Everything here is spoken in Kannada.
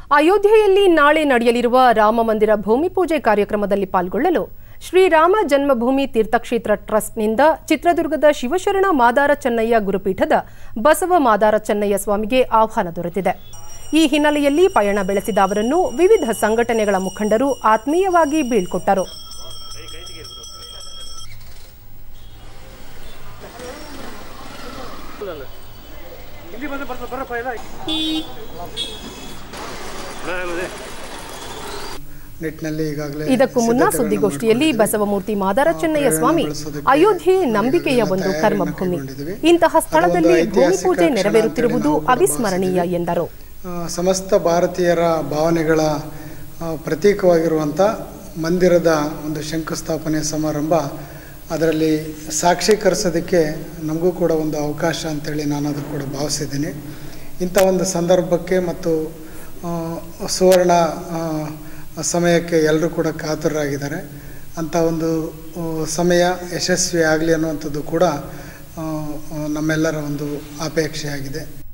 ಅಯೋಧ್ಯೆಯಲ್ಲಿ ನಾಳೆ ನಡೆಯಲಿರುವ ರಾಮ ಮಂದಿರ ಭೂಮಿ ಪೂಜೆ ಕಾರ್ಯಕ್ರಮದಲ್ಲಿ ಪಾಲ್ಗೊಳ್ಳಲು ಶ್ರೀರಾಮ ಜನ್ಮಭೂಮಿ ತೀರ್ಥಕ್ಷೇತ್ರ ಟ್ರಸ್ಟ್ನಿಂದ ಚಿತ್ರದುರ್ಗದ ಶಿವಶರಣ ಮಾದಾರ ಚೆನ್ನಯ್ಯ ಗುರುಪೀಠದ ಬಸವ ಮಾದಾರ ಚೆನ್ನಯ್ಯ ಸ್ವಾಮಿಗೆ ಆಹ್ವಾನ ದೊರೆತಿದೆ ಈ ಹಿನ್ನೆಲೆಯಲ್ಲಿ ಪಯಣ ಬೆಳೆಸಿದ ಅವರನ್ನು ವಿವಿಧ ಸಂಘಟನೆಗಳ ಮುಖಂಡರು ಆತ್ಮೀಯವಾಗಿ ಬೀಳ್ಕೊಟ್ಟರು ನಿಟ್ಟಿನಲ್ಲಿ ಈಗಾಗಲೇ ಇದಕ್ಕೂ ಮುನ್ನ ಸಿದ್ಧತೆಗಳನ್ನ ಸುದ್ದಿಗೋಷ್ಠಿಯಲ್ಲಿ ಬಸವಮೂರ್ತಿ ಮಾದಾರ ಚೆನ್ನಯ್ಯ ಸ್ವಾಮಿ ಅಯೋಧ್ಯೆ ನಂಬಿಕೆಯ ಒಂದು ಕರ್ಮಭೂಮಿ ಇಂತಹ ಸ್ಥಳದಲ್ಲಿ ಭೂಮಿ ಪೂಜೆ ನೆರವೇರುತ್ತಿರುವುದು ಅವಿಸ್ಮರಣೀಯ ಎಂದರು ಆ, ಸಮಸ್ತ ಭಾರತೀಯರ ಭಾವನೆಗಳ ಆ, ಪ್ರತೀಕವಾಗಿರುವಂಥ ಮಂದಿರದ ಒಂದು ಶಂಕುಸ್ಥಾಪನೆ ಸಮಾರಂಭ ಅದರಲ್ಲಿ ಸಾಕ್ಷೀಕರಿಸೋದಕ್ಕೆ ನಮಗೂ ಕೂಡ ಒಂದು ಅವಕಾಶ ಅಂತೇಳಿ ನಾನು ಅದು ಕೂಡ ಭಾವಿಸಿದ್ದೀನಿ ಇಂಥ ಒಂದು ಸಂದರ್ಭಕ್ಕೆ ಮತ್ತು ಆ, ಸುವರ್ಣ ಆ, ಸಮಯಕ್ಕೆ ಎಲ್ಲರೂ ಕೂಡ ಕಾತುರರಾಗಿದ್ದಾರೆ ಅಂಥ ಒಂದು ಆ, ಸಮಯ ಯಶಸ್ವಿ ಆಗಲಿ ಅನ್ನುವಂಥದ್ದು ಕೂಡ ಆ, ಆ, ನಮ್ಮೆಲ್ಲರ ಒಂದು ಅಪೇಕ್ಷೆಯಾಗಿದೆ